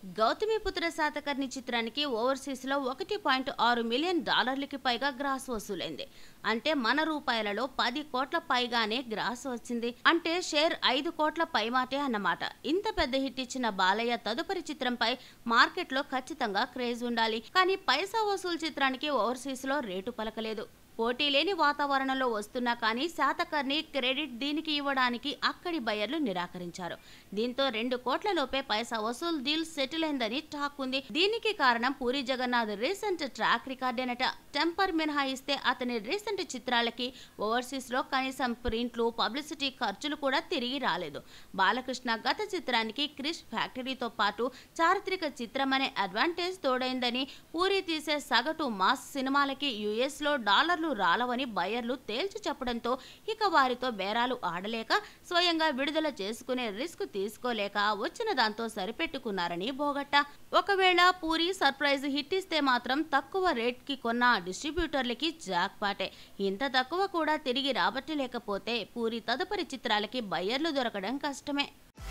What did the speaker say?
గౌతమిపుత్ర శాతకర్ణి చిత్రానికి ఓవర్సీస్ లో ఒకటి పాయింట్ ఆరు మిలియన్ డాలర్లకి పైగా గ్రాస్ వసూలైంది అంటే మన రూపాయలలో పది కోట్ల పైగానే గ్రాస్ వచ్చింది అంటే షేర్ ఐదు కోట్ల పైమాటే అన్నమాట ఇంత పెద్ద హిట్ ఇచ్చిన బాలయ్య తదుపరి చిత్రంపై మార్కెట్లో ఖచ్చితంగా క్రేజ్ ఉండాలి కానీ పైసా వసూలు చిత్రానికి ఓవర్సీస్ లో రేటు పలకలేదు పోటీ లేని వాతావరణంలో వస్తున్నా కానీ శాతకర్ణి క్రెడిట్ దీనికి ఇవ్వడానికి అక్కడి బయర్లు నిరాకరించారు దీంతో రెండు కోట్ల లోపే పైసా వసూలు డీల్ సెటిల్ అయిందని టాక్ ఉంది దీనికి కారణం పూరి జగన్నాథ్ రీసెంట్ ట్రాక్ రికార్డేనట టెంపర్ మినహాయిస్తే అతని రీసెంట్ చిత్రాలకి ఓవర్సీస్ లో కనీసం ప్రింట్లు పబ్లిసిటీ ఖర్చులు కూడా తిరిగి రాలేదు బాలకృష్ణ గత చిత్రానికి క్రిష్ ఫ్యాక్టరీతో పాటు చారిత్రక చిత్రం అనే అడ్వాంటేజ్ తోడైందని పూరి తీసే సగటు మాస్ సినిమాలకి యుఎస్ లో డాలర్లు రాలవని బయర్లు తేల్చి చెప్పడంతో ఇక వారితో బేరాలు ఆడలేక స్వయంగా విడుదల చేసుకునే రిస్క్ తీసుకోలేక వచ్చిన దాంతో సరిపెట్టుకున్నారని బోగట్ట ఒకవేళ పూరి సర్ప్రైజ్ హిట్ ఇస్తే మాత్రం తక్కువ రేట్ కి కొన్న డిస్ట్రిబ్యూటర్లకి జాక్ పాటే ఇంత తక్కువ కూడా తిరిగి రాబట్టలేకపోతే పూరి తదుపరి చిత్రాలకి బయ్యర్లు దొరకడం కష్టమే